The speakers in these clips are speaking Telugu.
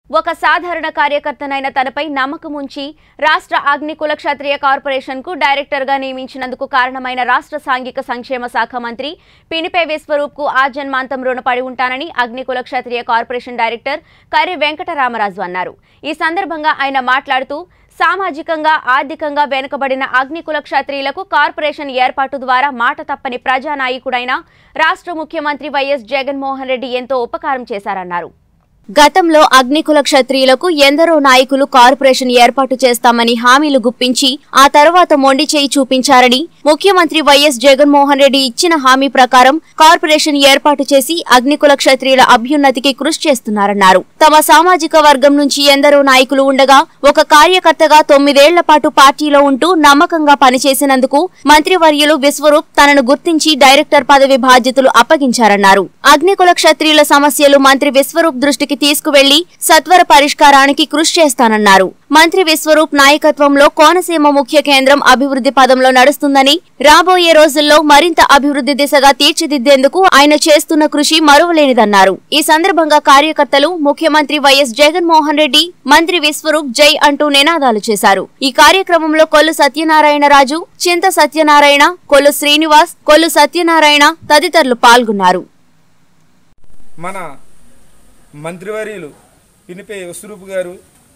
ఒక సాధారణ కార్యకర్తనైన తనపై నమ్మకం ఉంచి రాష్ట్ర అగ్నికుల క్షత్రియ కార్పొరేషన్ కు డైరెక్టర్ గా నియమించినందుకు కారణమైన రాష్ట్ర సాంఘిక సంక్షేమ శాఖ మంత్రి పినిపే విశ్వరూప్ కు ఆజన్మాంతం రుణపడి ఉంటానని అగ్నికుల క్షత్రియ కార్పొరేషన్ డైరెక్టర్ కర్రి వెంకటరామరాజు అన్నారు ఈ సందర్భంగా ఆయన మాట్లాడుతూ సామాజికంగా ఆర్థికంగా వెనుకబడిన అగ్నికుల క్షత్రియులకు కార్పొరేషన్ ఏర్పాటు ద్వారా మాట తప్పని ప్రజానాయకుడైన రాష్ట్ర ముఖ్యమంత్రి వైఎస్ జగన్మోహన్ రెడ్డి ఎంతో ఉపకారం చేశారన్నారు గతంలో అగ్నికుల క్షత్రియులకు ఎందరో నాయకులు కార్పొరేషన్ ఏర్పాటు చేస్తామని హామీలు గుప్పించి ఆ తర్వాత మొండి చేయి చూపించారని ముఖ్యమంత్రి వైఎస్ జగన్మోహన్ రెడ్డి ఇచ్చిన హామీ ప్రకారం కార్పొరేషన్ ఏర్పాటు చేసి అగ్నికుల క్షత్రియుల అభ్యున్నతికి కృషి చేస్తున్నారన్నారు తమ సామాజిక వర్గం నుంచి ఎందరో నాయకులు ఉండగా ఒక కార్యకర్తగా తొమ్మిదేళ్ల పాటు పార్టీలో ఉంటూ నమ్మకంగా పనిచేసినందుకు మంత్రివర్యులు విశ్వరూప్ తనను గుర్తించి డైరెక్టర్ పదవి బాధ్యతలు అప్పగించారన్నారు అగ్నికుల క్షత్రియుల సమస్యలు మంత్రి విశ్వరూప్ దృష్టికి తీసుకువెళ్లి సత్వర పరిష్కారానికి కృషి చేస్తానన్నారు మంత్రి విశ్వరూప్ నాయకత్వంలో కోనసీమ ముఖ్య కేంద్రం అభివృద్ధి పదంలో నడుస్తుందని రాబోయే రోజుల్లో మరింత అభివృద్ధి దిశగా తీర్చిదిద్దేందుకు ఆయన చేస్తున్న కృషి మరువలేనిదన్నారు ఈ సందర్భంగా కార్యకర్తలు ముఖ్యమంత్రి వైఎస్ జగన్మోహన్ రెడ్డి మంత్రి విశ్వరూప్ జై అంటూ నినాదాలు చేశారు ఈ కార్యక్రమంలో కొల్లు సత్యనారాయణ రాజు చింత సత్యనారాయణ కొల్లు శ్రీనివాస్ కొల్లు సత్యనారాయణ తదితరులు పాల్గొన్నారు మన మంత్రివర్యులు పినిపే విశ్వరూప్ గారు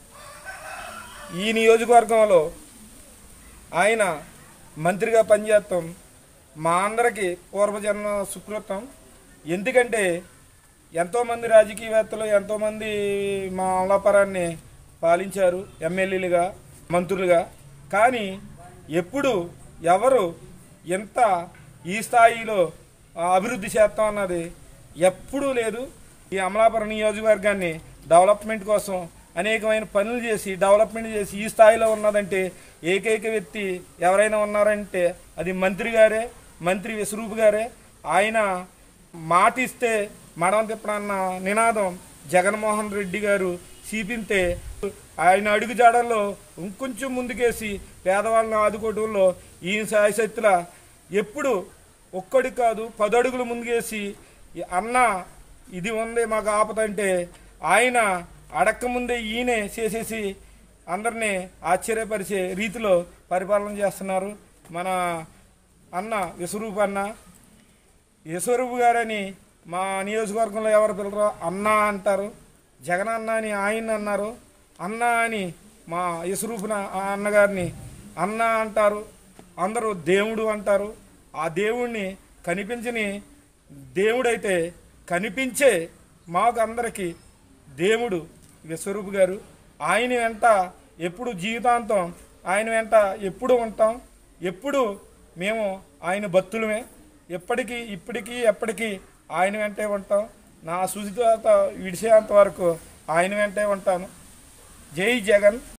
ఈ నియోజకవర్గంలో ఆయన మంత్రిగా పనిచేస్తాం మా అందరికీ పూర్వజన్మ సుకృతం ఎందుకంటే ఎంతోమంది రాజకీయవేత్తలు ఎంతోమంది మా అమలాపురాన్ని పాలించారు ఎమ్మెల్యేలుగా మంత్రులుగా కానీ ఎప్పుడు ఎవరు ఎంత ఈ స్థాయిలో ఆ, అభివృద్ధి చేస్తాం అన్నది ఎప్పుడూ లేదు ఈ అమలాపురం నియోజకవర్గాన్ని డెవలప్మెంట్ కోసం అనేకమైన పనులు చేసి డెవలప్మెంట్ చేసి ఈ స్థాయిలో ఉన్నదంటే ఏకైక వ్యక్తి ఎవరైనా ఉన్నారంటే అది మంత్రి గారే మంత్రి విశ్వరూప్ గారే ఆయన మాట ఇస్తే మడం తిప్పడన్న నినాదం జగన్మోహన్ రెడ్డి గారు చూపింతే ఆయన అడుగుజాడల్లో ఇంకొంచెం ముందుకేసి పేదవాళ్ళని ఆదుకోవడంలో ఈయన శాయశక్తుల ఎప్పుడు ఒక్కడి కాదు పది అడుగులు ముందుకేసి ఈ అన్న ఇది ఉంది మాకు ఆపదంటే ఆయన అడక్క ముందే ఈయనే చేసేసి అందరినీ ఆశ్చర్యపరిచే రీతిలో పరిపాలన చేస్తున్నారు మన అన్న విశ్వరూప్ అన్న యశ్వరూపు గారని మా నియోజకవర్గంలో ఎవరు పిల్లరో అన్న అంటారు జగన్ అన్న అని ఆయన అన్నారు అన్న అని మా యశ్వరూపున ఆ అన్నగారిని అన్న అంటారు అందరూ దేవుడు అంటారు ఆ దేవుణ్ణి కనిపించని దేవుడైతే కనిపించే మాకు అందరికీ దేవుడు విశ్వరూపు గారు ఆయన వెంట ఎప్పుడు జీవితాంతం ఆయన వెంట ఎప్పుడు ఉంటాం ఎప్పుడు మేము ఆయన భక్తులమే ఎప్పటికీ ఇప్పటికీ ఎప్పటికీ ఆయన వెంటే ఉంటాం నా సుజిత విడిసేంత వరకు ఆయన వెంటే ఉంటాను జై జగన్